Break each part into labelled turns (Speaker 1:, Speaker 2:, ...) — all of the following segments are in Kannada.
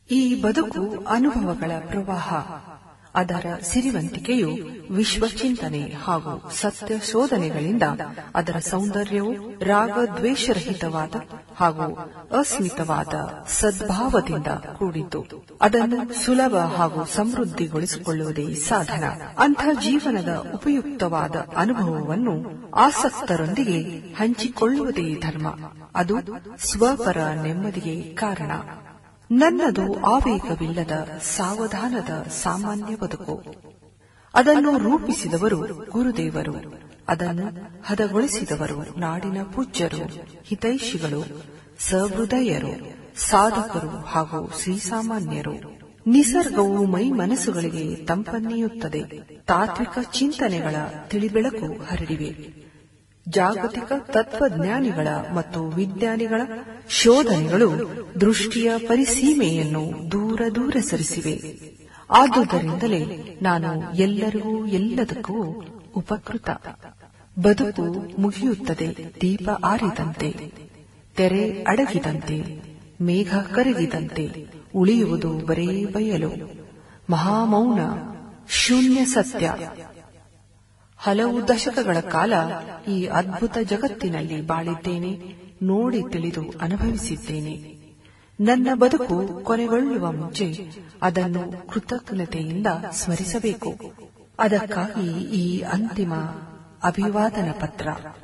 Speaker 1: ಈ ಬದುಕು ಅನುಭವಗಳ ಪ್ರವಾಹ ಅದರ ಸಿರಿವಂತಿಕೆಯು ವಿಶ್ವಚಿಂತನೆ ಹಾಗೂ ಸತ್ಯ ಶೋಧನೆಗಳಿಂದ ಅದರ ಸೌಂದರ್ಯವು ರಾಗದ್ವೇಷರಹಿತವಾದ ಹಾಗೂ ಅಸ್ಮಿತವಾದ ಸದ್ಭಾವದಿಂದ ಕೂಡಿದ್ದು ಅದನ್ನು ಸುಲಭ ಹಾಗೂ ಸಮೃದ್ಧಿಗೊಳಿಸಿಕೊಳ್ಳುವುದೇ ಸಾಧನ ಅಂಥ ಜೀವನದ ಉಪಯುಕ್ತವಾದ ಅನುಭವವನ್ನು ಆಸಕ್ತರೊಂದಿಗೆ ಹಂಚಿಕೊಳ್ಳುವುದೇ ಧರ್ಮ ಅದು ಸ್ವಪರ ನೆಮ್ಮದಿಗೆ ಕಾರಣ ನನ್ನದು ಆವೇಗವಿಲ್ಲದ ಸಾವಧಾನದ ಸಾಮಾನ್ಯ ಬದುಕು ಅದನ್ನು ರೂಪಿಸಿದವರು ಗುರುದೇವರು ಅದನ್ನು ಹದಗೊಳಿಸಿದವರು ನಾಡಿನ ಪೂಜ್ಯರು ಹಿತೈಷಿಗಳು ಸಹೃದಯರು ಸಾಧಕರು ಹಾಗೂ ಶ್ರೀಸಾಮಾನ್ಯರು ನಿಸರ್ಗವು ಮೈ ಮನಸ್ಸುಗಳಿಗೆ ತಂಪನ್ನೀಯುತ್ತದೆ ತಾತ್ವಿಕ ಚಿಂತನೆಗಳ ತಿಳಿಬೆಳಕು ಹರಡಿವೆ ಜಾಗತಿಕ ತತ್ವಜ್ಞಾನಿಗಳ ಮತ್ತು ವಿಜ್ಞಾನಿಗಳ ಶೋಧನೆಗಳು ದೃಷ್ಟಿಯ ಪರಿಸೀಮೆಯನ್ನು ದೂರ ದೂರ ಸರಿಸಿವೆ ಆದುದರಿಂದಲೇ ನಾನು ಎಲ್ಲರಿಗೂ ಎಲ್ಲದಕ್ಕೂ ಉಪಕೃತ ಬದುಕು ಮುಗಿಯುತ್ತದೆ ದೀಪ ಆರಿದಂತೆ ತೆರೆ ಅಡಗಿದಂತೆ ಮೇಘ ಕರಗಿದಂತೆ ಉಳಿಯುವುದು ಬರೇ ಬಯಲು ಮಹಾಮೌನ ಶೂನ್ಯ ಸತ್ಯ ಹಲವು ದಶಕಗಳ ಕಾಲ ಈ ಅದ್ಭುತ ಜಗತ್ತಿನಲ್ಲಿ ಬಾಳಿದ್ದೇನೆ ನೋಡಿ ತಿಳಿದು ಅನುಭವಿಸಿದ್ದೇನೆ ನನ್ನ ಬದುಕು ಕೊನೆಗೊಳ್ಳುವ ಮುಂಚೆ ಅದನ್ನು ಕೃತಜ್ಞತೆಯಿಂದ ಸ್ಮರಿಸಬೇಕು ಅದಕ್ಕಾಗಿ ಈ ಅಂತಿಮ ಅಭಿವಾದನ ಪತ್ರ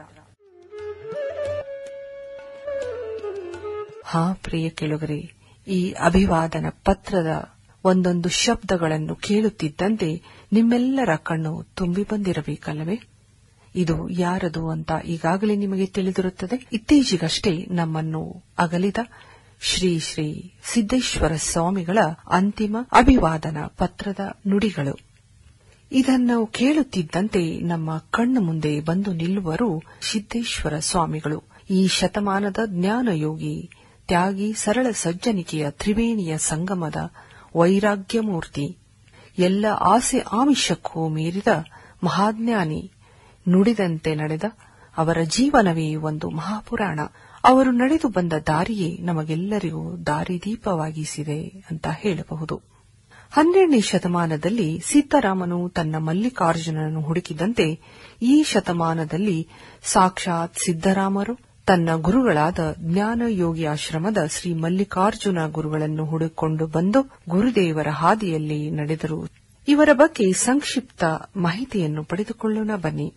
Speaker 1: ಹಾ ಪ್ರಿಯ ಕೆಳಗರೆ ಈ ಅಭಿವಾದನ ಪತ್ರದ ಒಂದೊಂದು ಶಬ್ದಗಳನ್ನು ಕೇಳುತ್ತಿದ್ದಂತೆ ನಿಮ್ಮೆಲ್ಲರ ಕಣ್ಣು ತುಂಬಿ ಬಂದಿರಬೇಕಲ್ಲವೇ ಇದು ಯಾರದು ಅಂತ ಈಗಾಗಲೇ ನಿಮಗೆ ತಿಳಿದಿರುತ್ತದೆ ಇತ್ತೀಚೆಗಷ್ಟೇ ನಮ್ಮನ್ನು ಅಗಲಿದ ಶ್ರೀ ಶ್ರೀ ಸಿದ್ದೇಶ್ವರ ಸ್ವಾಮಿಗಳ ಅಂತಿಮ ಅಭಿವಾದನ ಪತ್ರದ ನುಡಿಗಳು ಇದನ್ನು ಕೇಳುತ್ತಿದ್ದಂತೆ ನಮ್ಮ ಕಣ್ಣು ಮುಂದೆ ಬಂದು ನಿಲ್ಲುವರು ಸಿದ್ದೇಶ್ವರ ಸ್ವಾಮಿಗಳು ಈ ಶತಮಾನದ ಜ್ಞಾನಯೋಗಿ ತ್ಯಾಗಿ ಸರಳ ಸಜ್ಜನಿಕೆಯ ತ್ರಿವೇಣಿಯ ಸಂಗಮದ ವೈರಾಗ್ಯ ಮೂರ್ತಿ ಎಲ್ಲ ಆಸೆ ಆಮಿಷಕ್ಕೂ ಮೀರಿದ ಮಹಾಜ್ಞಾನಿ ನುಡಿದಂತೆ ನಡೆದ ಅವರ ಜೀವನವೇ ಒಂದು ಮಹಾಪುರಾಣ ಅವರು ನಡೆದು ಬಂದ ದಾರಿಯೇ ನಮಗೆಲ್ಲರಿಗೂ ದಾರಿದೀಪವಾಗಿಸಿದೆ ಅಂತ ಹೇಳಬಹುದು ಹನ್ನೆರಡನೇ ಶತಮಾನದಲ್ಲಿ ಸೀತಾರಾಮನು ತನ್ನ ಮಲ್ಲಿಕಾರ್ಜುನನನ್ನು ಹುಡುಕಿದಂತೆ ಈ ಶತಮಾನದಲ್ಲಿ ಸಾಕ್ಷಾತ್ ಸಿದ್ದರಾಮರು ತನ್ನ ಗುರುಗಳಾದ ಜ್ಞಾನಯೋಗಿ ಆಶ್ರಮದ ಶ್ರೀ ಮಲ್ಲಿಕಾರ್ಜುನ ಗುರುಗಳನ್ನು ಹುಡುಕೊಂಡು ಬಂದು ಗುರುದೇವರ ಹಾದಿಯಲ್ಲಿ ನಡೆದರು ಇವರ ಬಗ್ಗೆ ಸಂಕ್ಷಿಪ್ತ ಮಾಹಿತಿಯನ್ನು ಪಡೆದುಕೊಳ್ಳೋಣ ಬನ್ನಿ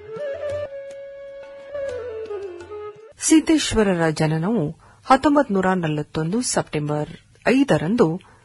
Speaker 1: ಸಿದ್ದೇಶ್ವರರ ಜನನವು ಹತ್ತೊಂಬತ್ತು ನೂರ ನಲವತ್ತೊಂದು ಸೆಪ್ಟೆಂಬರ್ ಐದರಂದು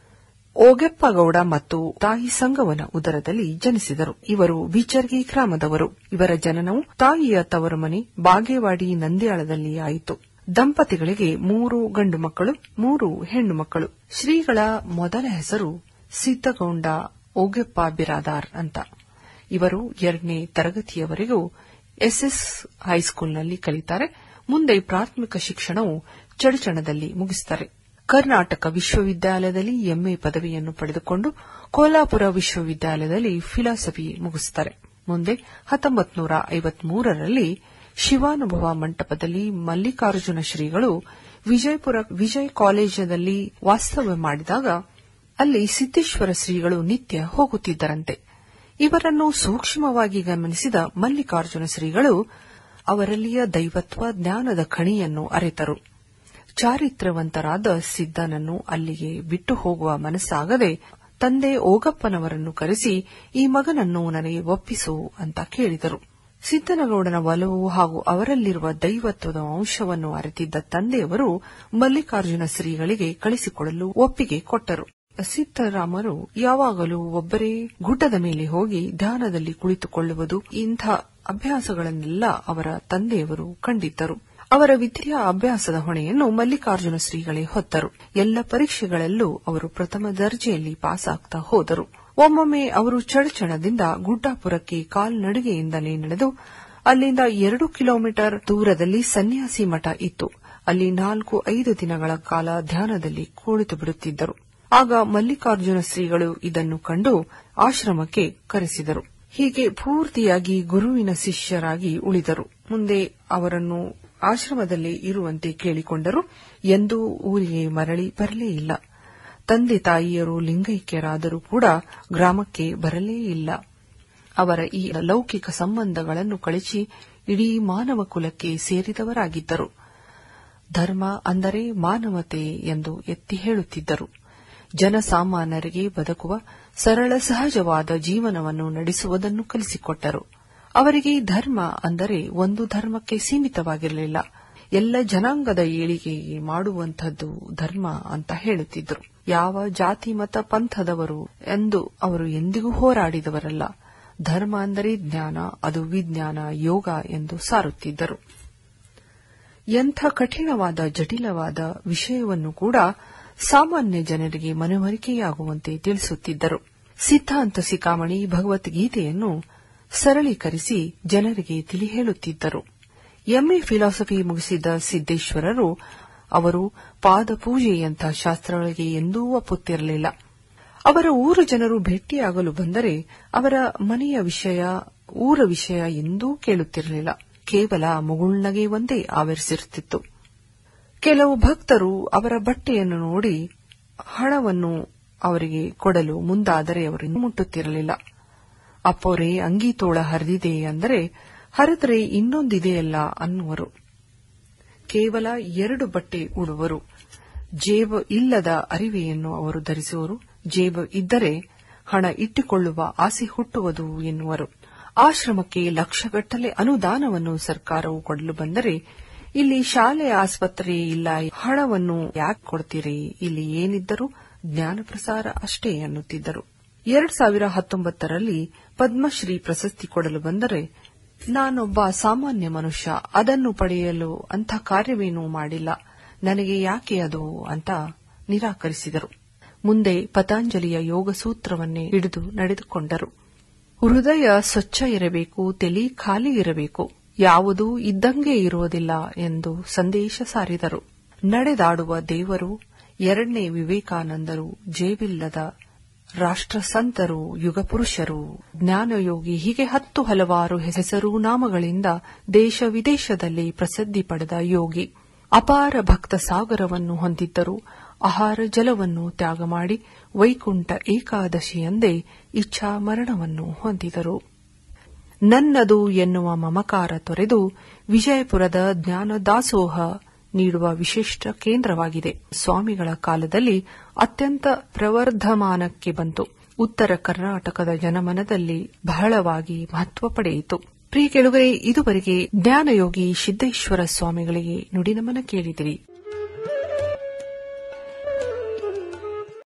Speaker 1: ಓಗೆಪ್ಪಗೌಡ ಮತ್ತು ತಾಯಿ ಸಂಗವನ ಉದರದಲ್ಲಿ ಜನಿಸಿದರು ಇವರು ವಿಚರ್ಗಿ ಗ್ರಾಮದವರು ಇವರ ಜನನವು ತಾಯಿಯ ತವರು ಮನೆ ಬಾಗೇವಾಡಿ ನಂದ್ಯಾಳದಲ್ಲಿ ಆಯಿತು ದಂಪತಿಗಳಿಗೆ ಮೂರು ಗಂಡು ಮಕ್ಕಳು ಮೂರು ಹೆಣ್ಣು ಮಕ್ಕಳು ಶ್ರೀಗಳ ಮೊದಲ ಹೆಸರು ಸಿದ್ದಗೌಂಡ ಓಗೆಪ್ಪ ಬಿರಾದಾರ್ ಅಂತ ಇವರು ಎರಡನೇ ತರಗತಿಯವರೆಗೂ ಎಸ್ಎಸ್ ಹೈಸ್ಕೂಲ್ನಲ್ಲಿ ಕಲಿತಾರೆ ಮುಂದೆ ಪ್ರಾಥಮಿಕ ಶಿಕ್ಷಣವು ಚಡಚಣದಲ್ಲಿ ಮುಗಿಸುತ್ತಾರೆ ಕರ್ನಾಟಕ ವಿಶ್ವವಿದ್ಯಾಲಯದಲ್ಲಿ ಎಂಎ ಪದವಿಯನ್ನು ಪಡೆದುಕೊಂಡು ಕೋಲ್ಹಾಪುರ ವಿಶ್ವವಿದ್ಯಾಲಯದಲ್ಲಿ ಫಿಲಾಸಫಿ ಮುಗಿಸುತ್ತಾರೆ ಮುಂದೆ ಹತ್ತೊಂಬತ್ತು ನೂರ ಐವತ್ಮೂರರಲ್ಲಿ ಶಿವಾನುಭವ ಮಂಟಪದಲ್ಲಿ ಮಲ್ಲಿಕಾರ್ಜುನ ಶ್ರೀಗಳು ವಿಜಯಪುರ ವಿಜಯ ಕಾಲೇಜಿನಲ್ಲಿ ವಾಸ್ತವ್ಯ ಮಾಡಿದಾಗ ಅಲ್ಲಿ ಸಿದ್ದೇಶ್ವರ ಶ್ರೀಗಳು ನಿತ್ಯ ಹೋಗುತ್ತಿದ್ದರಂತೆ ಇವರನ್ನು ಸೂಕ್ಷ್ಮವಾಗಿ ಗಮನಿಸಿದ ಮಲ್ಲಿಕಾರ್ಜುನ ಶ್ರೀಗಳು ಅವರಲ್ಲಿಯ ದೈವತ್ವ ಜ್ಞಾನದ ಖಣಿಯನ್ನು ಅರಿತರು ಚಾರಿತ್ರವಂತರಾದ ಸಿದ್ದನನ್ನು ಅಲ್ಲಿಗೆ ಬಿಟ್ಟು ಹೋಗುವ ಮನಸ್ಸಾಗದೆ ತಂದೆ ಓಗಪ್ಪನವರನ್ನು ಕರೆಸಿ ಈ ಮಗನನ್ನು ನನಗೆ ಒಪ್ಪಿಸು ಅಂತ ಕೇಳಿದರು ಸಿದ್ದನಗೌಡನ ಒಲವು ಹಾಗೂ ಅವರಲ್ಲಿರುವ ದೈವತ್ವದ ಅಂಶವನ್ನು ಅರಿತಿದ್ದ ತಂದೆಯವರು ಮಲ್ಲಿಕಾರ್ಜುನ ಶ್ರೀಗಳಿಗೆ ಕಳಿಸಿಕೊಡಲು ಒಪ್ಪಿಗೆ ಕೊಟ್ಟರು ಸಿದ್ದರಾಮರು ಯಾವಾಗಲೂ ಒಬ್ಬರೇ ಗುಡ್ಡದ ಮೇಲೆ ಹೋಗಿ ಧ್ಯಾನದಲ್ಲಿ ಕುಳಿತುಕೊಳ್ಳುವುದು ಇಂಥ ಅಭ್ಯಾಸಗಳನ್ನೆಲ್ಲ ಅವರ ತಂದೆಯವರು ಕಂಡಿದ್ದರು ಅವರ ವಿದ್ಯಾ ಅಭ್ಯಾಸದ ಹೊಣೆಯನ್ನು ಮಲ್ಲಿಕಾರ್ಜುನ ಶ್ರೀಗಳೇ ಹೊತ್ತರು ಎಲ್ಲ ಪರೀಕ್ಷೆಗಳಲ್ಲೂ ಅವರು ಪ್ರಥಮ ದರ್ಜೆಯಲ್ಲಿ ಪಾಸಾಗ್ತಾ ಹೋದರು ಒಮ್ಮೊಮ್ಮೆ ಅವರು ಚಡಚಣದಿಂದ ಗುಡ್ಡಾಪುರಕ್ಕೆ ಕಾಲ್ನಡಿಗೆಯಿಂದಲೇ ನಡೆದು ಅಲ್ಲಿಂದ ಎರಡು ಕಿಲೋಮೀಟರ್ ದೂರದಲ್ಲಿ ಸನ್ಯಾಸಿ ಮಠ ಇತ್ತು ಅಲ್ಲಿ ನಾಲ್ಕು ಐದು ದಿನಗಳ ಕಾಲ ಧ್ಯಾನದಲ್ಲಿ ಕುಳಿತು ಬಿಡುತ್ತಿದ್ದರು ಆಗ ಮಲ್ಲಿಕಾರ್ಜುನ ಶ್ರೀಗಳು ಇದನ್ನು ಕಂಡು ಆಶ್ರಮಕ್ಕೆ ಕರೆಸಿದರು ಹೀಗೆ ಪೂರ್ತಿಯಾಗಿ ಗುರುವಿನ ಶಿಷ್ಯರಾಗಿ ಉಳಿದರು ಮುಂದೆ ಅವರನ್ನು ಆಶ್ರಮದಲ್ಲಿ ಇರುವಂತೆ ಕೇಳಿಕೊಂಡರು ಎಂದೂ ಊರಿಗೆ ಮರಳಿ ಬರಲೇ ಇಲ್ಲ ತಂದೆ ತಾಯಿಯರು ಲಿಂಗೈಕ್ಯರಾದರೂ ಕೂಡ ಗ್ರಾಮಕ್ಕೆ ಬರಲೇ ಇಲ್ಲ ಅವರ ಈ ಲೌಕಿಕ ಸಂಬಂಧಗಳನ್ನು ಕಳಿಸಿ ಇಡೀ ಮಾನವ ಕುಲಕ್ಕೆ ಸೇರಿದವರಾಗಿದ್ದರು ಧರ್ಮ ಅಂದರೆ ಮಾನವತೆ ಎಂದು ಎತ್ತಿ ಹೇಳುತ್ತಿದ್ದರು ಜನಸಾಮಾನ್ಯರಿಗೆ ಬದುಕುವ ಸರಳ ಸಹಜವಾದ ಜೀವನವನ್ನು ನಡೆಸುವುದನ್ನು ಕಲಿಸಿಕೊಟ್ಟರು ಅವರಿಗೆ ಧರ್ಮ ಅಂದರೆ ಒಂದು ಧರ್ಮಕ್ಕೆ ಸೀಮಿತವಾಗಿರಲಿಲ್ಲ ಎಲ್ಲ ಜನಾಂಗದ ಏಳಿಗೆಗೆ ಮಾಡುವಂಥದ್ದು ಧರ್ಮ ಅಂತ ಹೇಳುತ್ತಿದ್ದರು ಯಾವ ಜಾತಿ ಮತ ಪಂಥದವರು ಎಂದು ಅವರು ಎಂದಿಗೂ ಹೋರಾಡಿದವರಲ್ಲ ಧರ್ಮ ಅಂದರೆ ಜ್ಞಾನ ಅದು ವಿಜ್ಞಾನ ಯೋಗ ಎಂದು ಸಾರುತ್ತಿದ್ದರು ಎಂಥ ಕಠಿಣವಾದ ಜಟಿಲವಾದ ವಿಷಯವನ್ನು ಕೂಡ ಸಾಮಾನ್ಯ ಜನರಿಗೆ ಮನವರಿಕೆಯಾಗುವಂತೆ ತಿಳಿಸುತ್ತಿದ್ದರು ಸಿದ್ಧಾಂತ ಸಿಕಾಮಣಿ ಭಗವದ್ಗೀತೆಯನ್ನು ಸರಳೀಕರಿಸಿ ಜನರಿಗೆ ತಿಳಿ ಹೇಳುತ್ತಿದ್ದರು ಎಂಎ ಫಿಲಾಸಫಿ ಮುಗಿಸಿದ ಸಿದ್ದೇಶ್ವರರು ಅವರು ಪಾದಪೂಜೆಯಂಥ ಶಾಸ್ತ್ರಗಳಿಗೆ ಎಂದೂ ಒಪ್ಪುತ್ತಿರಲಿಲ್ಲ ಅವರ ಊರ ಜನರು ಭೇಟಿಯಾಗಲು ಬಂದರೆ ಅವರ ಮನೆಯ ವಿಷಯ ಊರ ವಿಷಯ ಎಂದೂ ಕೇಳುತ್ತಿರಲಿಲ್ಲ ಕೇವಲ ಮುಗುಳ್ನಗೆ ಒಂದೇ ಆವರಿಸಿರುತ್ತಿತ್ತು ಕೆಲವು ಭಕ್ತರು ಅವರ ಬಟ್ಟೆಯನ್ನು ನೋಡಿ ಹಣವನ್ನು ಅವರಿಗೆ ಕೊಡಲು ಮುಂದಾದರೆ ಅವರು ಮುಟ್ಟುತ್ತಿರಲಿಲ್ಲ ಅಪ್ಪೋರೆ ಅಂಗಿ ತೋಳ ಹರಿದಿದೆ ಅಂದರೆ ಹರಿದರೆ ಇನ್ನೊಂದಿದೆಯಲ್ಲ ಅನ್ನುವರು ಕೇವಲ ಎರಡು ಬಟ್ಟೆ ಉಡುವರು ಜೇಬು ಇಲ್ಲದ ಅರಿವೆಯನ್ನು ಅವರು ಧರಿಸುವರು ಜೇಬು ಇದ್ದರೆ ಹಣ ಇಟ್ಟುಕೊಳ್ಳುವ ಆಸೆ ಹುಟ್ಟುವುದು ಎನ್ನುವರು ಆಶ್ರಮಕ್ಕೆ ಲಕ್ಷಗಟ್ಟಲೆ ಅನುದಾನವನ್ನು ಸರ್ಕಾರವು ಕೊಡಲು ಬಂದರೆ ಇಲ್ಲಿ ಶಾಲೆ ಆಸ್ಪತ್ರೆ ಇಲ್ಲ ಹಣವನ್ನು ಯಾಕೆ ಕೊಡ್ತೀರಿ ಇಲ್ಲಿ ಏನಿದ್ದರೂ ಜ್ಞಾನ ಪ್ರಸಾರ ಅಷ್ಟೇ ಅನ್ನುತ್ತಿದ್ದರು ಎರಡ್ ಸಾವಿರ ಹತ್ತೊಂಬತ್ತರಲ್ಲಿ ಪದ್ಮಶ್ರೀ ಪ್ರಶಸ್ತಿ ಕೊಡಲು ಬಂದರೆ ನಾನೊಬ್ಬ ಸಾಮಾನ್ಯ ಮನುಷ್ಯ ಅದನ್ನು ಪಡೆಯಲು ಅಂಥ ಕಾರ್ಯವೇನೂ ಮಾಡಿಲ್ಲ ನನಗೆ ಯಾಕೆ ಅದು ಅಂತ ನಿರಾಕರಿಸಿದರು ಮುಂದೆ ಪತಾಂಜಲಿಯ ಯೋಗ ಸೂತ್ರವನ್ನೇ ಹಿಡಿದು ನಡೆದುಕೊಂಡರು ಹೃದಯ ಸ್ವಚ್ಛ ಇರಬೇಕು ತಲೆ ಖಾಲಿ ಇರಬೇಕು ಯಾವುದೂ ಇದ್ದಂಗೆ ಇರುವುದಿಲ್ಲ ಎಂದು ಸಂದೇಶ ಸಾರಿದರು ನಡೆದಾಡುವ ದೇವರು ಎರಡನೇ ವಿವೇಕಾನಂದರು ಜೇಬಿಲ್ಲದ ರಾಷ್ಟ್ರ ಸಂತರು ಯುಗಪುರುಷರು ಜ್ಞಾನಯೋಗಿ ಹೀಗೆ ಹತ್ತು ಹಲವಾರು ಹೆಸರು ನಾಮಗಳಿಂದ ದೇಶ ವಿದೇಶದಲ್ಲಿ ಪ್ರಸಿದ್ಧಿ ಪಡೆದ ಯೋಗಿ ಅಪಾರ ಭಕ್ತ ಸಾಗರವನ್ನು ಹೊಂದಿದ್ದರು ಆಹಾರ ಜಲವನ್ನು ತ್ಯಾಗ ಮಾಡಿ ವೈಕುಂಠ ಏಕಾದಶಿಯಂದೇ ಇಚ್ಛಾ ಮರಣವನ್ನು ಹೊಂದಿದರು ನನ್ನದು ಎನ್ನುವ ಮಮಕಾರ ತೊರೆದು ವಿಜಯಪುರದ ಜ್ಞಾನ ದಾಸೋಹ ನೀಡುವ ವಿಶಿಷ್ಟ ಕೇಂದ್ರವಾಗಿದೆ ಸ್ವಾಮಿಗಳ ಕಾಲದಲ್ಲಿ ಅತ್ಯಂತ ಪ್ರವರ್ಧಮಾನಕ್ಕೆ ಬಂತು ಉತ್ತರ ಕರ್ನಾಟಕದ ಜನಮನದಲ್ಲಿ ಬಹಳವಾಗಿ ಮಹತ್ವ ಪಡೆಯಿತು ಪ್ರಿಯ ಕೆಳಗರೆ ಇದುವರೆಗೆ ಜ್ಞಾನಯೋಗಿ ಸಿದ್ದೇಶ್ವರ ಸ್ವಾಮಿಗಳಿಗೆ ನುಡಿನಮನ ಕೇಳಿದಿರಿ